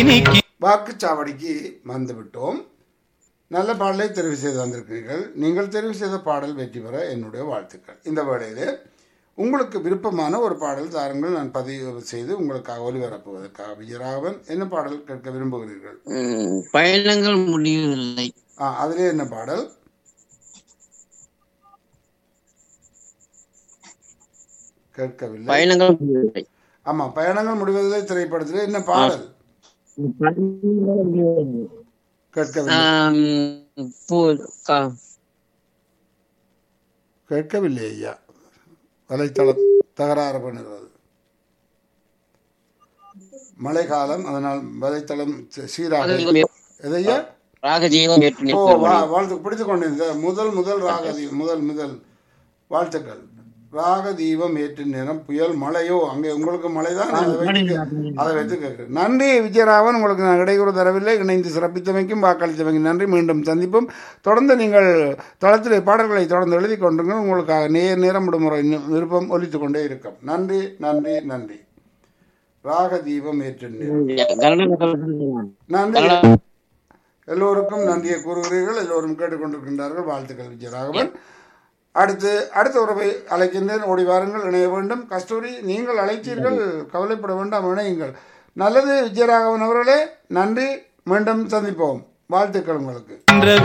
இனிக்கி வாக்குச்சாவடிக்கு வந்துவிட்டோம் நல்ல பாடலை தெரிவு செய்து வந்திருக்கிறீர்கள் நீங்கள் தெரிவு செய்த பாடல் வெற்றி பெற என்னுடைய வாழ்த்துக்கள் இந்த வேளையிலே உங்களுக்கு விருப்பமான ஒரு பாடல் தாருங்கள் நான் பதிவு செய்து உங்களுக்காக ஒலிபரப்புவதற்காக விஜயராகவன் என்ன பாடல் கேட்க விரும்புகிறீர்கள் ம், பயணங்கள் முடியவில்லை ஆ அதிலே என்ன பாடல் கேட்கவில்லை பயணங்கள் முடியவில்லை ஆமா பயணங்கள் முடிவதில்லை திரைப்படத்திலே என்ன பாடல் பயணங்கள் முடியவில்லை. கேட்கவில்லை ஆம், போ- கா- கேட்கவில்லை ஐயா வலைத்தளம் தகராறு பண்ணுகிறது மழைக்காலம் அதனால் வலைத்தளம் சீ- சீராக ராகஜீவம் ஏ- எதையா ராகஜீவம் ஏற்று ஓ நிற்கும் வா வாழ்த்து பிடித்து கொண்டிருந்த முதல் முதல் ராகதி முதல் முதல் வாழ்த்துக்கள் ராக தீபம் ஏற்று நேரம் புயல் மழையோ அங்கே உங்களுக்கு மழைதான் அதை வைத்து அதை வைத்து கேட்கிறேன் நன்றி விஜயராவன் உங்களுக்கு நான் இடையூறு தரவில்லை இணைந்து சிறப்பித்தமைக்கும் வாக்களித்தமைக்கும் நன்றி மீண்டும் சந்திப்போம் தொடர்ந்து நீங்கள் தளத்தில் பாடல்களை தொடர்ந்து எழுதி கொண்டுங்கள் உங்களுக்காக நேர் நேரம் விடுமுறை நி- விருப்பம் ஒலித்துக் கொண்டே இருக்கும் நன்றி நன்றி நன்றி ராக தீபம் ஏற்று நேரம் நன்றி எல்லோருக்கும் நன்றியை கூறுகிறீர்கள் எல்லோரும் கேட்டுக்கொண்டிருக்கின்றார்கள் வாழ்த்துக்கள் விஜயராகவன் அடுத்து அடுத்த உறவை அழைக்கின்றேன் ஓடி வாருங்கள் இணைய வேண்டும் கஸ்தூரி நீங்கள் அழைத்தீர்கள் கவலைப்பட வேண்டாம் இணையுங்கள் நல்லது விஜயராகவன் அவர்களே நன்றி மீண்டும் சந்திப்போம் வாழ்த்துக்கள் உங்களுக்கு என்ற